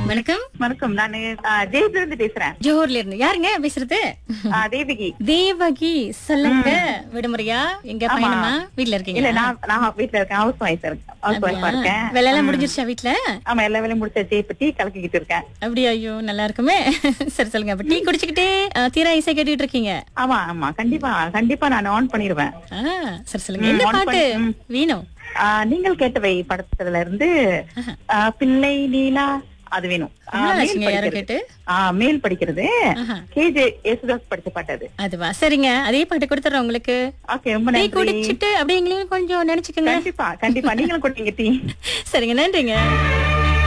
வணக்கம் வணக்கம் நானு ஜெயத்துல இருந்து பேசுறேன் ஜோஹர்ல இருந்து யாருங்க பேசுறது ஆ, தேவகி தேவகி சொல்லுங்க விடுமுறையா எங்க ஆமா. பயணமா வீட்ல இல்ல இருக்கீங்க நான் நான் வீட்ல இருக்கேன் ஹவுஸ் ஒய்ஃப் இருக்கேன் ஹவுஸ் ஒய்ஃபா இருக்கேன் வேலை எல்லாம் முடிஞ்சிருச்சா வீட்ல ஆமா எல்லா வேலையும் முடிச்சாச்சு இப்ப டீ கலக்கிக்கிட்டு இருக்கேன் அப்படியா ஐயோ நல்லா இருக்குமே சரி சொல்லுங்க அப்ப டீ குடிச்சுக்கிட்டே அஹ், தீரா இசை கேட்டுட்டு இருக்கீங்க ஆமா ஆமா கண்டிப்பா கண்டிப்பா நான் ஆன் பண்ணிருவேன் ஆ, சரி சொல்லுங்க ம், என்ன on பாட்டு பண்ணி- ம். வேணும் ஆ, நீங்கள் கேட்டவை படத்துல இருந்து ஆ, பிள்ளை நீலா அது வேணும் ஆ, ரொம்ப மேல் ஆச்சுங்க யாரும் படிக்கிறது. கேட்டு ஆ, மேல் படிக்கிறது ஆஹா. கேஜே யேசுதாஸ் படிச்ச பாட்டு அது அதுவா சரிங்க அதே பாட்டு கொடுத்துறேன் உங்களுக்கு ஓகே ரொம்ப டீ நன்றி குடிச்சிட்டு அப்படியே எங்களையும் கொஞ்சம் நினைச்சுக்கோங்க கண்டிப்பா கண்டிப்பா நீங்களும் கொடுத்தீங்க டீ சரிங்க நன்றிங்க